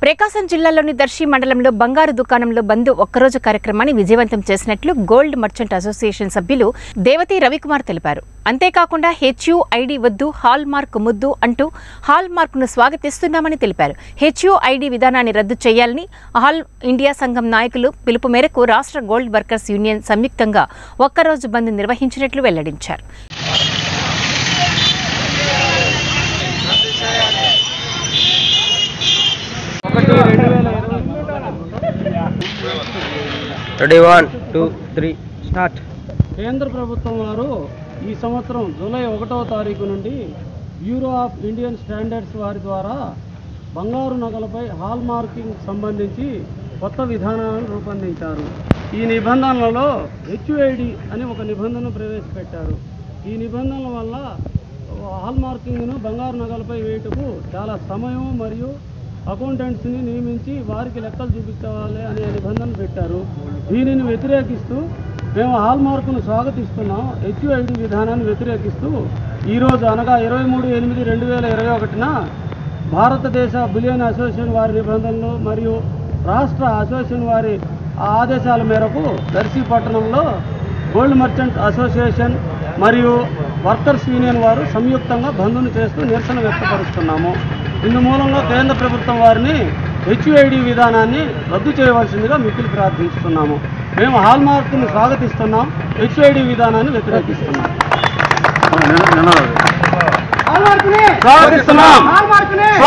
ప్రకాశం జిల్లాలోని దర్శి మండలంలో బంగారు దుకాణంలో బంద్ ఒక్కరోజు కార్యక్రమాన్ని విజయవంతం చేసినట్లు గోల్డ్ మర్చెంట్ అసోసియేషన్ సభ్యులు దేవతి రవికుమార్ తెలిపారు అంతేకాకుండా హెచ్యు ఐడి వద్దు హాల్ మార్క్ ముద్దు అంటూ హాల్ మార్క్ను స్వాగతిస్తున్నామని తెలిపారు హెచ్యు ఐడి విధానాన్ని రద్దు చేయాలని హాల్ ఇండియా సంఘం నాయకులు పిలుపు మేరకు రాష్ట్ర గోల్డ్ వర్కర్స్ యూనియన్ సంయుక్తంగా ఒక్కరోజు బంద్ నిర్వహించినట్లు వెల్లడించారు ready one two three start కేంద్ర ప్రభుత్వం వారు ఈ సంవత్సరం జూలై ఒకటవ తారీఖు నుండి బ్యూరో ఆఫ్ ఇండియన్ స్టాండర్డ్స్ వారి ద్వారా బంగారు నగలపై హాల్ మార్కింగ్ సంబంధించి కొత్త విధానాలను రూపొందించారు ఈ నిబంధనలలో హెచ్యుఐడి అని ఒక నిబంధన ప్రవేశపెట్టారు ఈ నిబంధనల వల్ల హాల్ మార్కింగ్ను బంగారు నగలపై వేయటకు చాలా సమయం మరియు అకౌంటెంట్స్ని నియమించి వారికి లెక్కలు చూపించాలి అనే నిబంధన పెట్టారు దీనిని వ్యతిరేకిస్తూ మేము హాల్ మార్కును స్వాగతిస్తున్నాం హెచ్యుఐడి విధానాన్ని వ్యతిరేకిస్తూ ఈరోజు అనగా ఇరవై మూడు ఎనిమిది రెండు వేల ఇరవై ఒకటిన భారతదేశ బులియన్ అసోసియేషన్ వారి నిబంధనలు మరియు రాష్ట్ర అసోసియేషన్ వారి ఆదేశాల మేరకు దర్శి పట్టణంలో గోల్డ్ మర్చెంట్ అసోసియేషన్ మరియు వర్కర్స్ యూనియన్ వారు సంయుక్తంగా బంద్ను చేస్తూ నిరసన వ్యక్తపరుస్తున్నాము ఇందు మూలంలో కేంద్ర ప్రభుత్వం వారిని హెచ్యుఐడి విధానాన్ని రద్దు చేయవలసిందిగా మిక్కిలి ప్రార్థిస్తున్నాము మేము హాల్ మార్క్ని స్వాగతిస్తున్నాం హెచ్యుఐడి విధానాన్ని వ్యతిరేకిస్తున్నాం స్వాగతిస్తున్నాం